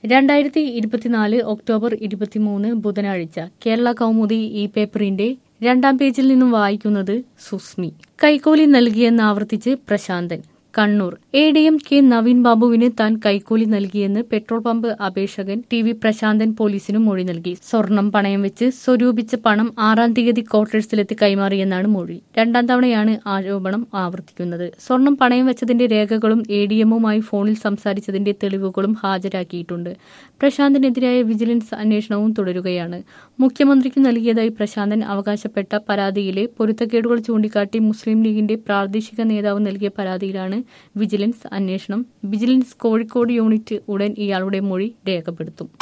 രണ്ടായിരത്തി ഇരുപത്തിനാല് ഒക്ടോബർ ഇരുപത്തിമൂന്ന് ബുധനാഴ്ച കേരള കൗമുദി ഈ പേപ്പറിന്റെ രണ്ടാം പേജിൽ നിന്നും വായിക്കുന്നത് സുസ്മി കൈക്കൂലി നൽകിയെന്ന് ആവർത്തിച്ച് Prasanthan Kannur A D M K Naveen ബാബുവിന് താൻ കൈക്കൂലി നൽകിയെന്ന് പെട്രോൾ പമ്പ് അപേക്ഷകൻ ടി വി പ്രശാന്തൻ പോലീസിനും മൊഴി നൽകി സ്വർണം പണയം വെച്ച് സ്വരൂപിച്ച പണം ആറാം തീയതി ക്വാർട്ടേഴ്സിലെത്തി കൈമാറിയെന്നാണ് മൊഴി രണ്ടാം തവണയാണ് ആരോപണം ആവർത്തിക്കുന്നത് സ്വർണം പണയം വെച്ചതിന്റെ രേഖകളും എ ഡി എമ്മുമായി ഫോണിൽ സംസാരിച്ചതിന്റെ തെളിവുകളും ഹാജരാക്കിയിട്ടുണ്ട് പ്രശാന്തിനെതിരായ വിജിലൻസ് അന്വേഷണവും തുടരുകയാണ് മുഖ്യമന്ത്രിക്ക് നൽകിയതായി പ്രശാന്തൻ അവകാശപ്പെട്ട പരാതിയിലെ പൊരുത്തക്കേടുകൾ ചൂണ്ടിക്കാട്ടി മുസ്ലിം ലീഗിന്റെ പ്രാദേശിക നേതാവ് നൽകിയ പരാതിയിലാണ് വിജിലൻസ് അന്വേഷണം വിജിലൻസ് കോഴിക്കോട് യൂണിറ്റ് ഉടൻ ഇയാളുടെ മൊഴി രേഖപ്പെടുത്തും